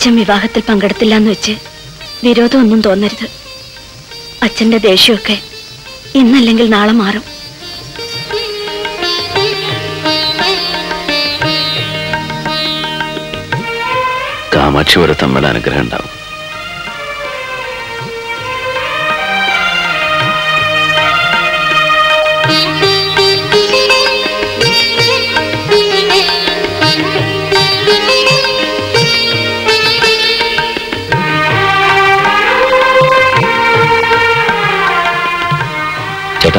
അച്ഛൻ വിവാഹത്തിൽ പങ്കെടുത്തില്ല എന്ന് വെച്ച് വിരോധമൊന്നും തോന്നരുത് അച്ഛന്റെ ദേഷ്യമൊക്കെ ഇന്നല്ലെങ്കിൽ നാളെ മാറും കാമാക്ഷി വരെ തമ്മിൽ അനുഗ്രഹം ഉണ്ടാവും ചേട്ടാ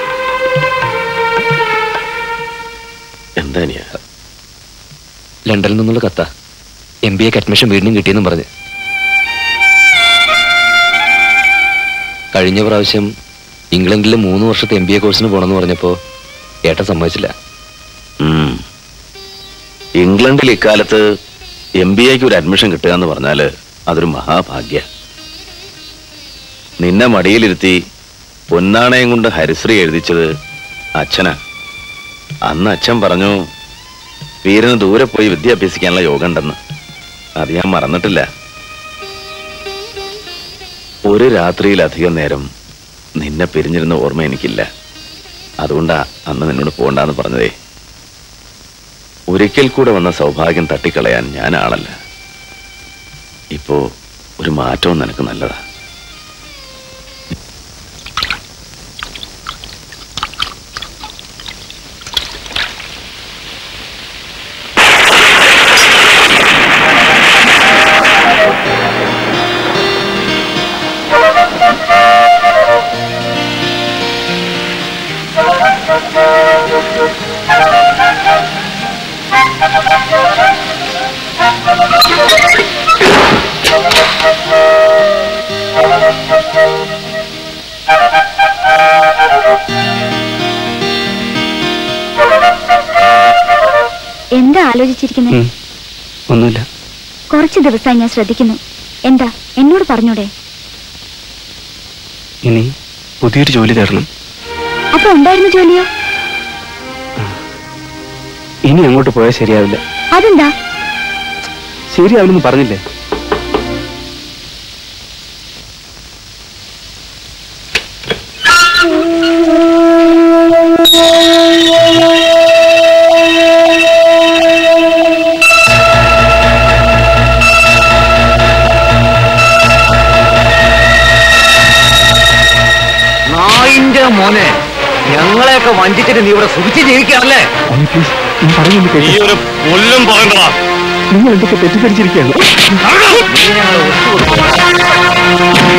എന്താ ഇനിയാ ലണ്ടനിൽ നിന്നുള്ള കത്ത എം ബി എക്ക് അഡ്മിഷൻ വീണ്ടും കിട്ടിയെന്നും പറഞ്ഞ് കഴിഞ്ഞ പ്രാവശ്യം ഇംഗ്ലണ്ടിലെ മൂന്ന് വർഷത്തെ എം ബി എ കോഴ്സിന് പോകണമെന്ന് പറഞ്ഞപ്പോ ഏട്ടൻ സമ്മതിച്ചില്ല ഉം. ഇംഗ്ലണ്ടിൽ ഇക്കാലത്ത് എം ബി എക്ക് ഒരു അഡ്മിഷൻ കിട്ടുക എന്ന് പറഞ്ഞാല് അതൊരു മഹാഭാഗ്യ നിന്നെ മടിയിലിരുത്തി പൊന്നാണയം കൊണ്ട് ഹരിശ്രീ എഴുതിച്ചത് അച്ഛനാ അന്ന് അച്ഛൻ പറഞ്ഞു വീരന് ദൂരെ പോയി വിദ്യ അഭ്യസിക്കാനുള്ള യോഗം ഉണ്ടെന്ന് അത് ഞാൻ മറന്നിട്ടില്ല ഒരു രാത്രിയിലധികം നേരം നിന്നെ പിരിഞ്ഞിരുന്ന ഓർമ്മ എനിക്കില്ല അതുകൊണ്ടാ അന്ന് നിന്നോട് പോകണ്ടെന്ന് പറഞ്ഞതേ ഒരിക്കൽ കൂടെ വന്ന സൗഭാഗ്യം തട്ടിക്കളയാൻ ഞാൻ ആളല്ല ഇപ്പോ ഒരു മാറ്റവും നിനക്ക് നല്ലതാ എന്താ ആലോചിച്ചിരിക്കുന്നത് ഒന്നുമില്ല കുറച്ച് ദിവസമായി ഞാൻ ശ്രദ്ധിക്കുന്നു എന്താ എന്നോട് പറഞ്ഞൂടെ ഇനി പുതിയൊരു ജോലി തരണം അപ്പൊ ഉണ്ടായിരുന്ന ജോലിയോ ഇനി അങ്ങോട്ട് പോയാൽ ശരിയാവില്ല അതെന്താ ശരിയാവില്ലെന്ന് പറഞ്ഞില്ലേ നായിന്റെ മോനെ ഞങ്ങളെയൊക്കെ വഞ്ചിച്ചിട്ട് നീ ഇവിടെ സുഖിച്ച് ജീവിക്കാണല്ലേ പ്ലീസ് ഞാൻ പറയുന്നത് കേൾക്ക്. ഒരു കൊല്ലും പറയണ്ടടാ നിങ്ങൾ എന്തൊക്കെ തെറ്റിദ്ധരിച്ചിരിക്കുകയാണ് നീ ഞങ്ങളെ ഒത്തുകൊടുക്കും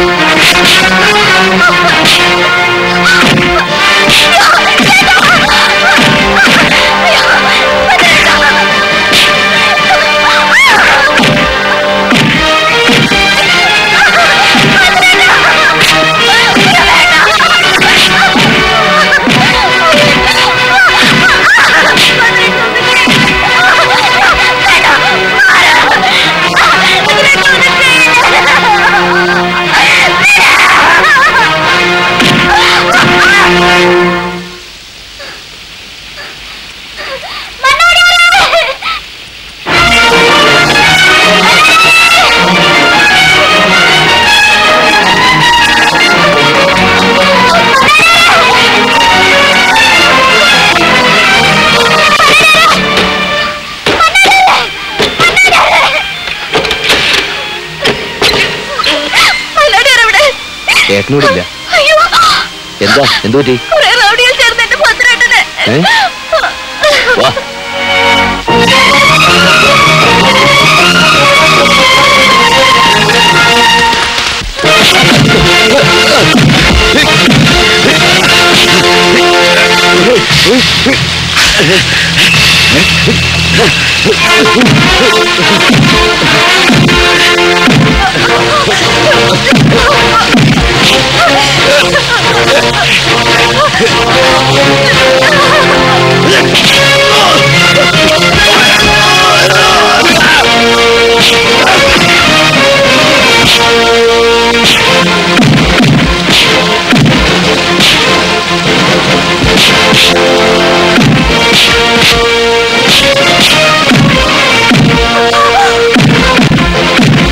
ഏട്ടനോടില്ല എന്താ എന്തു പറ്റി ഏ? വാ ആ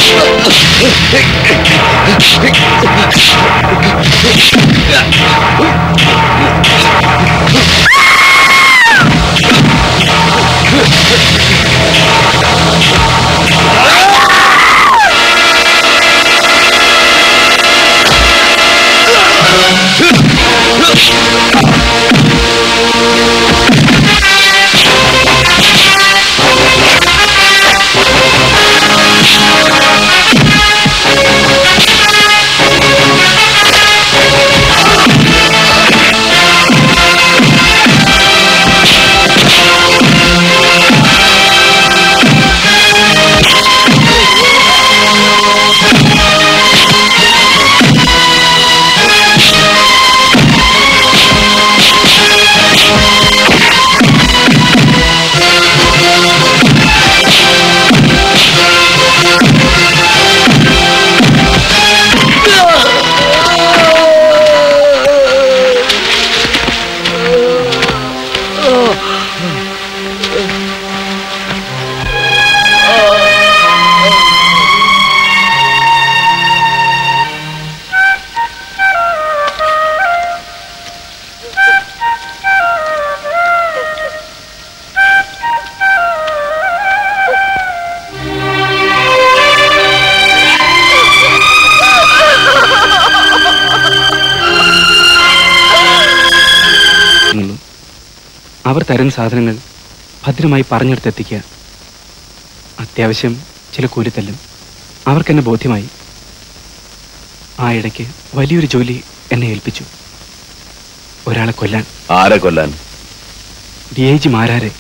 നിന്നു. അവർ തരുന്ന സാധനങ്ങൾ ഭദ്രമായി പറഞ്ഞെടുത്തെത്തിക്കുക അത്യാവശ്യം ചില കൂലിത്തല്ലും അവർക്കെന്നെ ബോധ്യമായി ആ ഇടയ്ക്ക് വലിയൊരു ജോലി എന്നെ ഏൽപ്പിച്ചു ഒരാളെ കൊല്ലാൻ ആരെ കൊല്ലാൻ ഡി ഐ ജി മാരാരെ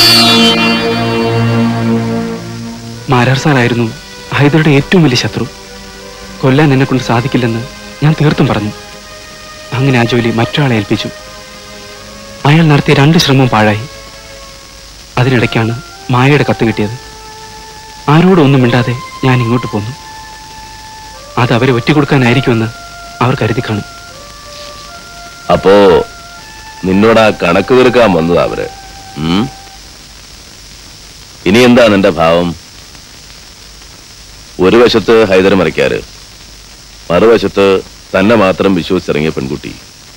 മാരാർ സാറായിരുന്നു ഹൈദരുടെ ഏറ്റവും വലിയ ശത്രു കൊല്ലാൻ എന്നെ കൊണ്ട് സാധിക്കില്ലെന്ന് ഞാൻ തീർത്തും പറഞ്ഞു അങ്ങനെ ആ ജോലി മറ്റൊരാളെ ഏൽപ്പിച്ചു അയാൾ നടത്തിയ രണ്ട് ശ്രമവും പാഴായി അതിനിടയ്ക്കാണ് മായയുടെ കത്ത് കിട്ടിയത് ആരോടും ഒന്നും മിണ്ടാതെ ഞാൻ ഇങ്ങോട്ട് പോന്നു അത് അവരെ ഒറ്റക്കൊടുക്കാനായിരിക്കുമെന്ന് അവർ കരുതി കാണും അപ്പോ നിന്നോട് ആ കണക്ക് തീർക്കാൻ വന്നതാ അവര് ഉം? ഇനി എന്താ നിന്റെ ഭാവം ഒരു വശത്ത് ഹൈദർ മറിക്കാര് മറുവശത്ത് തന്നെ മാത്രം വിശ്വസിച്ചിറങ്ങിയ പെൺകുട്ടി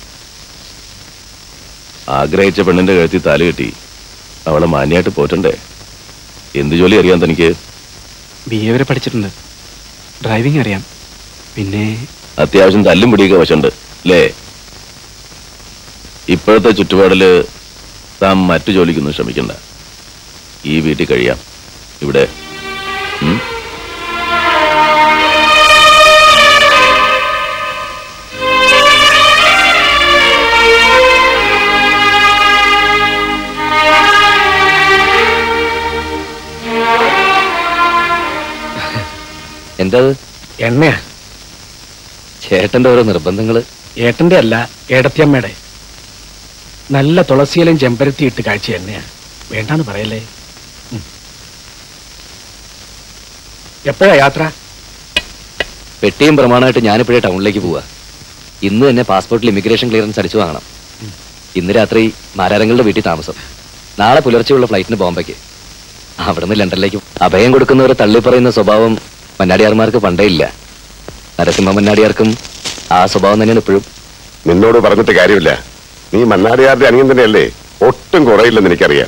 ആഗ്രഹിച്ച പെണ്ണിന്റെ കഴുത്തി താലി കെട്ടി അവളെ മാന്യായിട്ട് പോറ്റണ്ടേ എന്ത് ജോലി അറിയാൻ തനിക്ക് ബി എ വരെ പഠിച്ചിട്ടുണ്ട് ഡ്രൈവിംഗ് അറിയാം പിന്നെ അത്യാവശ്യം തല്ലും പിടിയൊക്കെ വശമുണ്ട് അല്ലേ ഇപ്പോഴത്തെ ചുറ്റുപാടില് താൻ മറ്റു ജോലിക്കൊന്നും ശ്രമിക്കണ്ട ഈ വീട്ടിൽ കഴിയാം ഇവിടെ ഉം? എന്താ അത്? എണ്ണയാ ചേട്ടന്റെ ഓരോ നിർബന്ധങ്ങള് ഏട്ടന്റെ അല്ല ഏടത്തിയമ്മയുടെ നല്ല തുളസിയിലും ചെമ്പരത്തി ഇട്ട് കാഴ്ച എണ്ണയാ വേണ്ടാന്ന് പറയല്ലേ ഉം. എപ്പോഴാ യാത്ര പെട്ടിയും പ്രമാണമായിട്ട് ഞാനിപ്പോഴേ ടൗണിലേക്ക് പോവാ ഇന്ന് തന്നെ പാസ്പോർട്ടിൽ ഇമിഗ്രേഷൻ ക്ലിയറൻസ് അടിച്ചു വാങ്ങണം ഇന്ന് രാത്രി മാരാരങ്ങളുടെ വീട്ടിൽ താമസം നാളെ പുലർച്ചെയുള്ള ഫ്ലൈറ്റിന് ബോംബെക്ക് അവിടുന്ന് ലണ്ടനിലേക്ക് അഭയം കൊടുക്കുന്നവരെ തള്ളിപ്പറയുന്ന സ്വഭാവം മന്നാടിയാർമാർക്ക് പണ്ടേ ഇല്ല നരസിംഹ മന്നാടിയാർക്കും ആ സ്വഭാവം തന്നെയാണ് ഇപ്പോഴും നിന്നോട് പറഞ്ഞിട്ട് കാര്യമില്ല നീ മണ്ണാടിയാരുടെ അനിയൻ തന്നെയല്ലേ ഒട്ടും കുറയില്ലെന്ന് എനിക്കറിയാം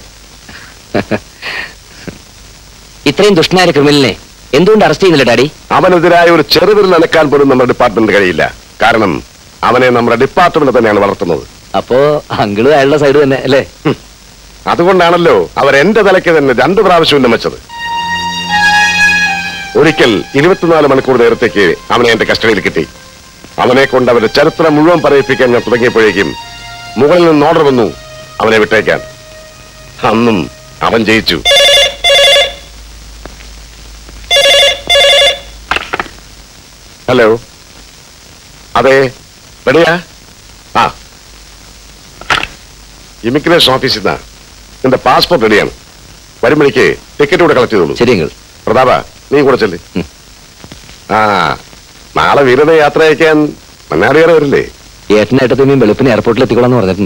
ഇത്രയും ദുഷ്ടനായ ക്രിമിനലിനെ എന്തുകൊണ്ട് അറസ്റ്റ് ചെയ്യുന്നില്ല ഡാഡി അവനെതിരായ ഒരു ചെറുവിരൽ അനക്കാൻ പോലും നമ്മുടെ ഡിപ്പാർട്ട്മെന്റ് കഴിയില്ല കാരണം അവനെ നമ്മുടെ ഡിപ്പാർട്ട്മെന്റ് തന്നെയാണ് വളർത്തുന്നത് അപ്പോ അങ്കിള് അയാളുടെ സൈഡ് തന്നെ അല്ലേ അതുകൊണ്ടാണല്ലോ അവർ എന്റെ തലയ്ക്ക് തന്നെ രണ്ടു പ്രാവശ്യം ഉന്നമിച്ചത് ഒരിക്കൽ ഇരുപത്തിനാല് മണിക്കൂർ നേരത്തേക്ക് അവനെ എന്റെ കസ്റ്റഡിയിൽ കിട്ടി അവനെ കൊണ്ട് അവരുടെ ചരിത്രം മുഴുവൻ പറയിപ്പിക്കാൻ ഞാൻ തുടങ്ങിയപ്പോഴേക്കും മുകളിൽ നിന്ന് ഓർഡർ വന്നു അവനെ വിട്ടേക്കാൻ അന്നും അവൻ ജയിച്ചു ഹലോ അതെ റെഡിയാ ആ ഇമിഗ്രേഷൻ ഓഫീസിൽ നിന്നാ നിന്റെ പാസ്പോർട്ട് റെഡിയാണ് വരുമ്പോഴേക്ക് ടിക്കറ്റ് കൂടെ കളക്ട് ചെയ്തോളൂ ശരി അങ്കിൾ പ്രതാപ നീ കൂടെ ചെല്ല് ഉം. ആ നാളെ വീരത യാത്ര അയക്കാൻ മണ്ണാടിയേറെ വരില്ലേ ഏട്ടനായിട്ട് വെളുപ്പിന് എയർപോർട്ടിൽ എത്തിക്കോളാന്ന് പറഞ്ഞിട്ടുണ്ട്